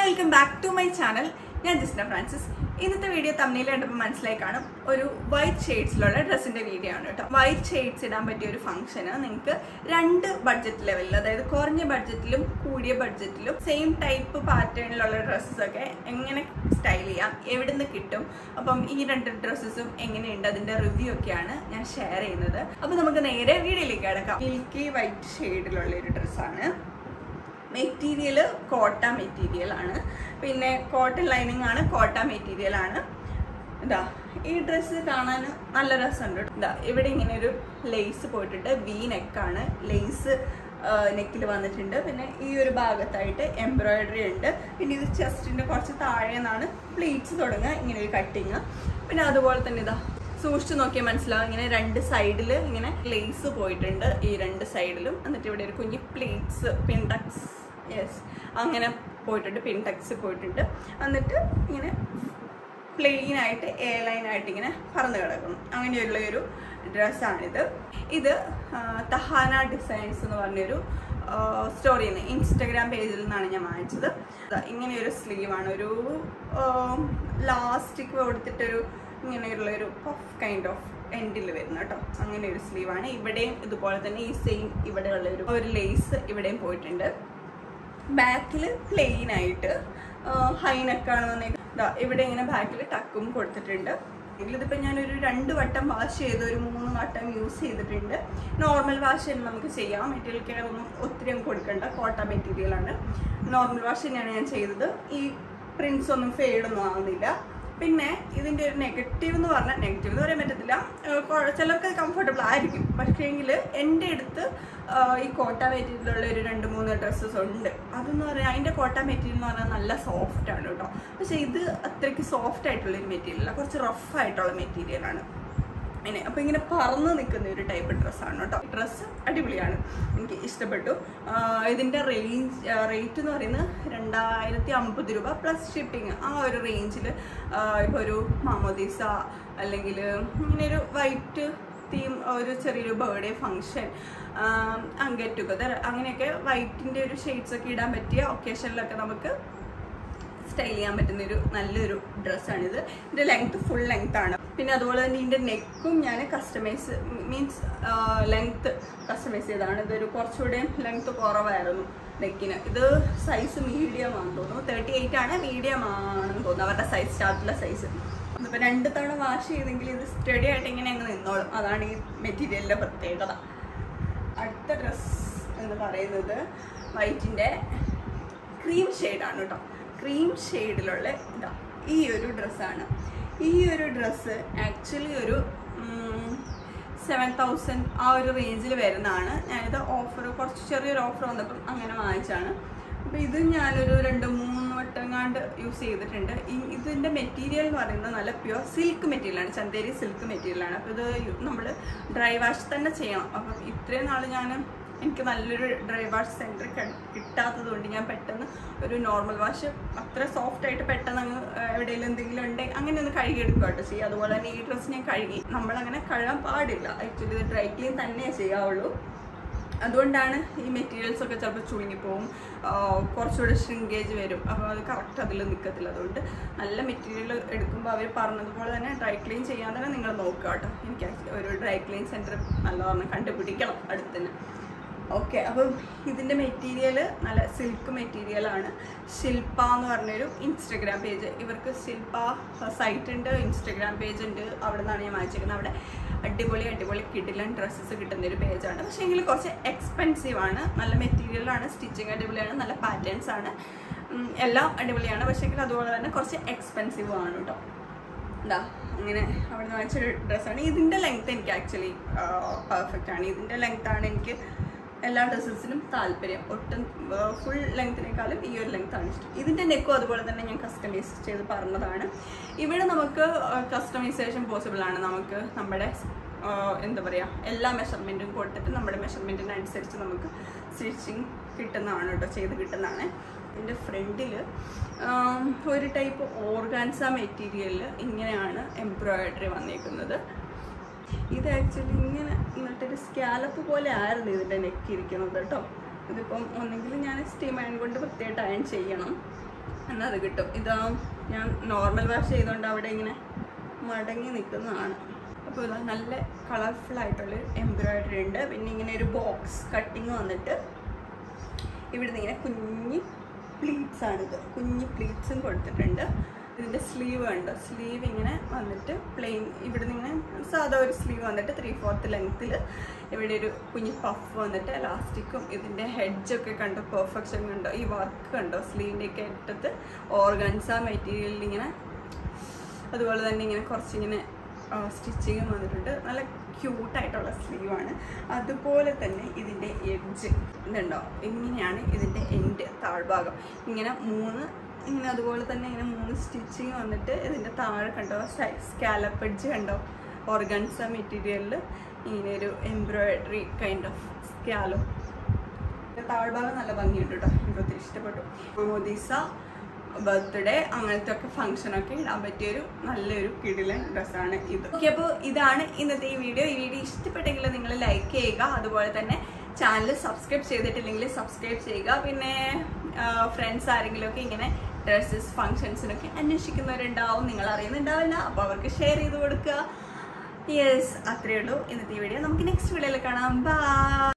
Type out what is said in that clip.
welcome back to my channel ഞാൻ Jisna Francis ഇന്നത്തെ video തമ്മിൽ കണ്ടപ്പോൾ മനസ്സിലായി കാണും ഒരു വൈറ്റ് ഷെയ്ഡ്സിലുള്ള ഡ്രസ്സിന്റെ വീഡിയോ ആണ് കേട്ടോ വൈറ്റ് ഷെയ്ഡ്സ് ഇടാൻ പറ്റിയ ഒരു ഫംഗ്ഷന് നിങ്ങൾക്ക് രണ്ട് ബഡ്ജറ്റ് ലെവലിൽ അതായത് കുറഞ്ഞ ബഡ്ജറ്റിലും കൂടിയ ബഡ്ജറ്റിലും സെയിം ടൈപ്പ് പാറ്റേണിലുള്ള ഡ്രസ്സസ് ഒക്കെ എങ്ങനെ സ്റ്റൈൽ ചെയ്യാം എവിടെ നിന്ന് കിട്ടും അപ്പം ഈ രണ്ട് ഡ്രസ്സസും എങ്ങനെയുണ്ട് അതിന്റെ റിവ്യൂ ഒക്കെയാണ് ഞാൻ ഷെയർ ചെയ്യുന്നത് അപ്പൊ നമുക്ക് നേരെ വീഡിയോയിലേക്ക് കിടക്കാം മിൽക്കി വൈറ്റ് ഷെയ്ഡിലുള്ള ഒരു ഡ്രസ്സാണ് മെറ്റീരിയൽ കോട്ട മെറ്റീരിയൽ ആണ് പിന്നെ കോട്ടൺ ലൈനിങ് ആണ് കോട്ട മെറ്റീരിയൽ ആണ് ഇതാ ഈ ഡ്രസ്സ് കാണാൻ നല്ല രസമുണ്ട് ഇതാ ഇവിടെ ഇങ്ങനെ ഒരു ലേസ് പോയിട്ടുണ്ട് വി നെക്കാണ് ലേസ് നെക്കിൽ വന്നിട്ടുണ്ട് പിന്നെ ഈ ഒരു ഭാഗത്തായിട്ട് എംബ്രോയിഡറി ഉണ്ട് പിന്നെ ഇത് ചെസ്റ്റിന്റെ കുറച്ച് താഴെ നിന്നാണ് പ്ലീറ്റ്സ് തുടങ്ങുക ഇങ്ങനെ ഒരു കട്ടിങ് പിന്നെ അതുപോലെ തന്നെ ഇതാ സൂക്ഷിച്ച് നോക്കിയാൽ മനസ്സിലാവും ഇങ്ങനെ രണ്ട് സൈഡിൽ ഇങ്ങനെ ലേസ് പോയിട്ടുണ്ട് ഈ രണ്ട് സൈഡിലും എന്നിട്ട് ഇവിടെ ഒരു കുഞ്ഞ് പ്ലീറ്റ്സ് പിൻടക്സ് യെസ് അങ്ങനെ പോയിട്ടുണ്ട് പിൻടക്സ് പോയിട്ടുണ്ട് എന്നിട്ട് ഇങ്ങനെ പ്ലെയിൻ ആയിട്ട് എ ലൈൻ ആയിട്ട് ഇങ്ങനെ പറന്ന് കിടക്കുന്നു അങ്ങനെയുള്ള ഒരു ഡ്രസ്സാണിത് ഇത് ആ, തഹാന ഡിസൈൻസ് എന്ന് പറഞ്ഞൊരു സ്റ്റോറിയിൽ നിന്ന് ഇൻസ്റ്റഗ്രാം പേജിൽ നിന്നാണ് ഞാൻ വാങ്ങിച്ചത് ദാ ഇങ്ങനെ ഒരു സ്ലീവാണ് ഒരു ലാസ്റ്റിക് കൊടുത്തിട്ടൊരു ഇങ്ങനെയുള്ള ഒരു പഫ് കൈൻഡ് ഓഫ് എൻഡിൽ വരുന്ന കേട്ടോ അങ്ങനെ ഒരു സ്ലീവാണ് ഇവിടെയും ഇതുപോലെ തന്നെ ഈ സെയിം ഇവിടെയുള്ള ഒരു ഒരു ലേസ് ഇവിടെയും പോയിട്ടുണ്ട് ബാക്കിൽ പ്ലെയിൻ ആയിട്ട് ഹൈനെക്കാണ് വന്നേക്കുന്നത് ദാ ഇവിടെ ഇങ്ങനെ ബാക്കിൽ ടക്കും കൊടുത്തിട്ടുണ്ട് ഇതിലിപ്പോൾ ഞാനൊരു രണ്ട് വട്ടം വാഷ് ചെയ്ത് ഒരു മൂന്ന് വട്ടം യൂസ് ചെയ്തിട്ടുണ്ട് നോർമൽ വാഷ് തന്നെ നമുക്ക് ചെയ്യാം മെറ്റീരിയൽ കെയർ ഒന്നും ഒത്തിരി അങ്ങ് കൊടുക്കണ്ട കോട്ട മെറ്റീരിയലാണ് നോർമൽ വാഷ് തന്നെയാണ് ഞാൻ ചെയ്തത് ഈ പ്രിൻസ് ഒന്നും ഫെയ്ഡൊന്നും ആവുന്നില്ല പിന്നെ ഇതിന്റെ ഒരു നെഗറ്റീവ് എന്ന് പറഞ്ഞാൽ നെഗറ്റീവ് എന്ന് പറയാൻ പറ്റത്തില്ല ഏഹ് കൊ- ചിലർക്ക് കംഫർട്ടബിൾ ആയിരിക്കും പക്ഷേങ്കിൽ എൻ്റെ അടുത്ത് ആഹ് ഈ കോട്ട മെറ്റീരിയലുള്ള ഒരു രണ്ട് മൂന്ന് ഡ്രസ്സസ് ഉണ്ട് അതെന്ന് പറയാൻ അതിൻ്റെ കോട്ട മെറ്റീരിയൽ എന്ന് പറഞ്ഞാൽ നല്ല സോഫ്റ്റ് ആണ് കേട്ടോ പക്ഷേ ഇത് അത്രയ്ക്ക് സോഫ്റ്റ് ആയിട്ടുള്ള ഒരു മെറ്റീരിയൽ അല്ല കുറച്ച് റഫ് ആയിട്ടുള്ള മെറ്റീരിയലാണ് ഇങ്ങനെ അപ്പോൾ ഇങ്ങനെ പറന്ന് നിൽക്കുന്ന ഒരു ടൈപ്പ് ഡ്രസ്സാണ് കേട്ടോ ഡ്രസ്സ് അടിപൊളിയാണ് എനിക്ക് ഇഷ്ടപ്പെട്ടു ആഹ് ഇതിൻ്റെ റേഞ്ച് റേറ്റ് എന്ന് പറയുന്നത് രണ്ടായിരത്തി അമ്പത് രൂപ പ്ലസ് ഷിപ്പിംഗ് ആ ഒരു റേഞ്ചിൽ ഇപ്പോൾ ഒരു മാമോദീസ അല്ലെങ്കിൽ ഇങ്ങനെ ഒരു വൈറ്റ് തീം ഒരു ചെറിയൊരു ബർത്ത്ഡേ ഫങ്ഷൻ ഗെറ്റ് ടുഗദർ അങ്ങനെയൊക്കെ വൈറ്റിൻ്റെ ഒരു ഷെയ്ഡ്സ് ഒക്കെ ഇടാൻ പറ്റിയ ഒക്കേഷനിലൊക്കെ നമുക്ക് സ്റ്റൈൽ ചെയ്യാൻ പറ്റുന്ന ഒരു നല്ലൊരു ഡ്രസ്സാണിത് ഇതിന്റെ ലെങ്ത് ഫുൾ ലെങ്ത് ആണ് പിന്നെ അതുപോലെ തന്നെ ഇതിന്റെ നെക്കും ഞാൻ കസ്റ്റമൈസ് മീൻസ് ലെങ്ത് കസ്റ്റമൈസ് ചെയ്തതാണ് ഇതൊരു കുറച്ചുകൂടെ ലെങ്ത് കുറവായിരുന്നു നെക്കിന് ഇത് സൈസ് മീഡിയം ആണെന്ന് തോന്നുന്നു തേർട്ടി എയ്റ്റ് ആണ് മീഡിയം ആണെന്ന് തോന്നുന്നു അവരുടെ സൈസ് സ്റ്റാർട്ടുള്ള സൈസ് ഇതിപ്പോൾ രണ്ട് തവണ വാഷ് ചെയ്തെങ്കിൽ ഇത് സ്റ്റഡി ആയിട്ട് ഇങ്ങനെ അങ്ങ് നിന്നോളും അതാണ് ഈ മെറ്റീരിയലിന്റെ പ്രത്യേകത അടുത്ത ഡ്രസ് എന്ന് പറയുന്നത് വൈറ്റിന്റെ ക്രീം ഷെയ്ഡാണ് കേട്ടോ ക്രീം ഷെയ്ഡിലുള്ള ഇതാ ഈ ഒരു ഡ്രസ്സാണ് ഈ ഒരു ഡ്രസ്സ് ആക്ച്വലി ഒരു സെവൻ തൗസൻഡ് ആ ഒരു റേഞ്ചിൽ വരുന്നതാണ് ഞാനിത് ഓഫർ കുറച്ച് ചെറിയൊരു ഓഫർ വന്നപ്പം അങ്ങനെ വാങ്ങിച്ചാണ് അപ്പോൾ ഇത് ഞാനൊരു രണ്ട് മൂന്ന് വട്ടങ്ങാണ്ട് യൂസ് ചെയ്തിട്ടുണ്ട് ഈ ഇതിൻ്റെ മെറ്റീരിയൽ എന്ന് പറയുന്നത് നല്ല പ്യുവർ സിൽക്ക് മെറ്റീരിയലാണ് ചന്തേരി സിൽക്ക് മെറ്റീരിയലാണ് അപ്പോൾ ഇത് നമ്മൾ ഡ്രൈ വാഷ് തന്നെ ചെയ്യണം അപ്പം ഇത്രയും നാൾ ഞാൻ എനിക്ക് നല്ലൊരു ഡ്രൈ വാഷ് സെൻറ്റർ കിട്ടാത്തത് കൊണ്ട് ഞാൻ പെട്ടെന്ന് ഒരു നോർമൽ വാഷ് അത്ര സോഫ്റ്റ് ആയിട്ട് പെട്ടെന്ന് അങ്ങ് എവിടെയെങ്കിലും എന്തെങ്കിലും ഉണ്ടെങ്കിൽ അങ്ങനെ ഒന്ന് കഴുകി എടുക്കുക കേട്ടോ ചെയ്യുക അതുപോലെ തന്നെ ഈ ഡ്രസ്സ് ഞാൻ കഴുകി നമ്മളങ്ങനെ കഴുകാൻ പാടില്ല ആക്ച്വലി ഇത് ഡ്രൈ ക്ലീൻ തന്നെ ചെയ്യാവുള്ളൂ അതുകൊണ്ടാണ് ഈ മെറ്റീരിയൽസ് ഒക്കെ ചിലപ്പോൾ ചുളുങ്ങിപ്പോവും ആഹ് കുറച്ചുകൂടെ ഷ്രിങ്കേജ് വരും അപ്പോൾ അത് കറക്റ്റ് അതിൽ നിൽക്കത്തില്ല അതുകൊണ്ട് നല്ല മെറ്റീരിയൽ എടുക്കുമ്പോൾ അവർ പറഞ്ഞതുപോലെ തന്നെ ഡ്രൈ ക്ലീൻ ചെയ്യാൻ തന്നെ നിങ്ങൾ നോക്കുക കേട്ടോ എനിക്ക് actually ഒരു ഡ്രൈ ക്ലീൻ സെൻറ്റർ നല്ലവണ്ണം കണ്ടുപിടിക്കണം അടുത്തന്നെ ഓക്കെ അപ്പം ഇതിൻ്റെ മെറ്റീരിയൽ നല്ല സിൽക്ക് മെറ്റീരിയലാണ് ശില്പ എന്ന് പറഞ്ഞൊരു ഇൻസ്റ്റഗ്രാം പേജ് ഇവർക്ക് ശില്പ സൈറ്റ് ഉണ്ട് ഇൻസ്റ്റഗ്രാം പേജ് ഉണ്ട് അവിടെ നിന്നാണ് ഞാൻ വാങ്ങിച്ചിരിക്കുന്നത് അവിടെ അടിപൊളി അടിപൊളി കിഡിലൻ ഡ്രസ്സസ് കിട്ടുന്ന ഒരു പേജാണ് പക്ഷേ എങ്കിൽ കുറച്ച് എക്സ്പെൻസീവ് ആണ് നല്ല മെറ്റീരിയലാണ് സ്റ്റിച്ചിങ് അടിപൊളിയാണ് നല്ല പാറ്റേൺസ് ആണ് ഉം, എല്ലാം അടിപൊളിയാണ് പക്ഷേ എങ്കിൽ അതുപോലെ തന്നെ കുറച്ച് എക്സ്പെൻസീവ് ആണ് കേട്ടോ എന്താ അങ്ങനെ അവിടെ നിന്ന് വാങ്ങിച്ചൊരു ഡ്രസ്സാണ് ഇതിൻ്റെ ലെങ്ത് എനിക്ക് ആക്ച്വലി പെർഫെക്റ്റ് ആണ് ഇതിൻ്റെ ലെങ്ത് ആണ് എനിക്ക് എല്ലാ ഡ്രസ്സസിനും താല്പര്യം ഒട്ടും ഫുൾ ലെങ്ത്തിനേക്കാളും ഈ ഒരു ലെങ്ത് ആണ് ഇഷ്ടം ഇതിൻ്റെ നെക്കും അതുപോലെ തന്നെ ഞാൻ കസ്റ്റമൈസ് ചെയ്ത് പറഞ്ഞതാണ് ഇവിടെ നമുക്ക് കസ്റ്റമൈസേഷൻ പോസിബിൾ ആണ് നമുക്ക് നമ്മുടെ ആ, എന്താ പറയുക എല്ലാ മെഷർമെൻറ്റും കൊടുത്തിട്ട് നമ്മുടെ മെഷർമെൻറ്റിനനുസരിച്ച് നമുക്ക് സ്റ്റിച്ചിങ് കിട്ടുന്നതാണ് കേട്ടോ ചെയ്ത് കിട്ടുന്നതാണ് ഇതിൻ്റെ ഫ്രണ്ടിൽ ഒരു ടൈപ്പ് ഓർഗാൻസ മെറ്റീരിയലിൽ ഇങ്ങനെയാണ് എംബ്രോയിഡറി വന്നേക്കുന്നത് ഇത് ആക്ച്വലി ഇങ്ങനെ എന്നിട്ടൊരു സ്കാലപ്പ് പോലെ ആയിരുന്നു ഇതിൻ്റെ നെക്ക് ഇരിക്കുന്നത് കേട്ടോ ഇതിപ്പം ഒന്നെങ്കിൽ ഞാൻ സ്റ്റീം അയൺ കൊണ്ട് വൃത്തിയായിട്ട് അയൺ ചെയ്യണം എന്നാൽ അത് കിട്ടും ഇതാ ഞാൻ നോർമൽ വാഷ് ചെയ്തുകൊണ്ട് അവിടെ ഇങ്ങനെ മടങ്ങി നിൽക്കുന്നതാണ് അപ്പോൾ ഇതാ നല്ല കളർഫുൾ ആയിട്ടുള്ള എംബ്രോയിഡറി ഉണ്ട് പിന്നെ ഇങ്ങനെ ഒരു ബോക്സ് കട്ടിങ് വന്നിട്ട് ഇവിടുന്ന് ഇങ്ങനെ കുഞ്ഞ് പ്ലീറ്റ്സ് ആണിത് കുഞ്ഞ് പ്ലീറ്റ്സും കൊടുത്തിട്ടുണ്ട് ഇതിൻ്റെ സ്ലീവ് ഉണ്ട് സ്ലീവ് ഇങ്ങനെ വന്നിട്ട് പ്ലെയിൻ ഇവിടുന്ന് ഇങ്ങനെ സാധാ ഒരു സ്ലീവ് വന്നിട്ട് ത്രീ ഫോർത്ത് ലെങ്ത്തിൽ ഇവിടെ ഒരു കുഞ്ഞ് പഫ് വന്നിട്ട് എലാസ്റ്റിക്കും ഇതിൻ്റെ ഹെഡ്ജൊക്കെ കണ്ടോ പെർഫെക്ഷൻ കണ്ടോ ഈ വർക്ക് കണ്ടോ സ്ലീവിൻ്റെ ഒക്കെ അറ്റത്ത് ഓർഗൻസ മെറ്റീരിയലിൽ ഇങ്ങനെ അതുപോലെ തന്നെ ഇങ്ങനെ കുറച്ചിങ്ങനെ സ്റ്റിച്ചിങ്ങും വന്നിട്ടുണ്ട് നല്ല ക്യൂട്ടായിട്ടുള്ള സ്ലീവാണ് അതുപോലെ തന്നെ ഇതിൻ്റെ എഡ്ജ് ഇതുണ്ടോ ഇങ്ങനെയാണ് ഇതിൻ്റെ എൻഡ് താഴ്ഭാഗം ഇങ്ങനെ മൂന്ന് ഇങ്ങനെ അതുപോലെ തന്നെ ഇങ്ങനെ മൂന്ന് സ്റ്റിച്ചിങ് വന്നിട്ട് ഇതിൻ്റെ താഴെ കണ്ടോ സ്കാലപ്പ് എഡ്ജ് കണ്ടോ ഓർഗൻസ മെറ്റീരിയലിൽ ഇങ്ങനെ ഒരു എംബ്രോയിഡറി കൈൻഡ് ഓഫ് സ്കാലോ താഴ്ഭാഗം നല്ല ഭംഗിയുണ്ട് കേട്ടോ എനിക്ക് ഒത്തിരി ഇഷ്ടപ്പെട്ടു മൊദീസ ബർത്ത്ഡേ അങ്ങനത്തെ ഒക്കെ ഫംഗ്ഷനൊക്കെ ഇടാൻ പറ്റിയൊരു നല്ലൊരു കിടിലൻ ഡ്രസ്സാണ് ഇത് ഓക്കെ അപ്പോൾ ഇതാണ് ഇന്നത്തെ ഈ വീഡിയോ ഈ വീഡിയോ ഇഷ്ടപ്പെട്ടെങ്കിൽ നിങ്ങൾ ലൈക്ക് ചെയ്യുക അതുപോലെ തന്നെ ചാനൽ സബ്സ്ക്രൈബ് ചെയ്തിട്ടില്ലെങ്കിൽ സബ്സ്ക്രൈബ് ചെയ്യുക പിന്നെ ഫ്രണ്ട്സ് ആരെങ്കിലും ഒക്കെ ഇങ്ങനെ ഡ്രസ്സസ് ഫങ്ഷൻസിനൊക്കെ അന്വേഷിക്കുന്നവരുണ്ടാവും നിങ്ങൾ അറിയുന്നുണ്ടാവില്ല അപ്പോൾ അവർക്ക് ഷെയർ ചെയ്ത് കൊടുക്കുക യെസ് അത്രയേ ഉള്ളൂ ഇന്നത്തെ ഈ വീഡിയോ നമുക്ക് നെക്സ്റ്റ് വീഡിയോയിൽ കാണാം ബൈ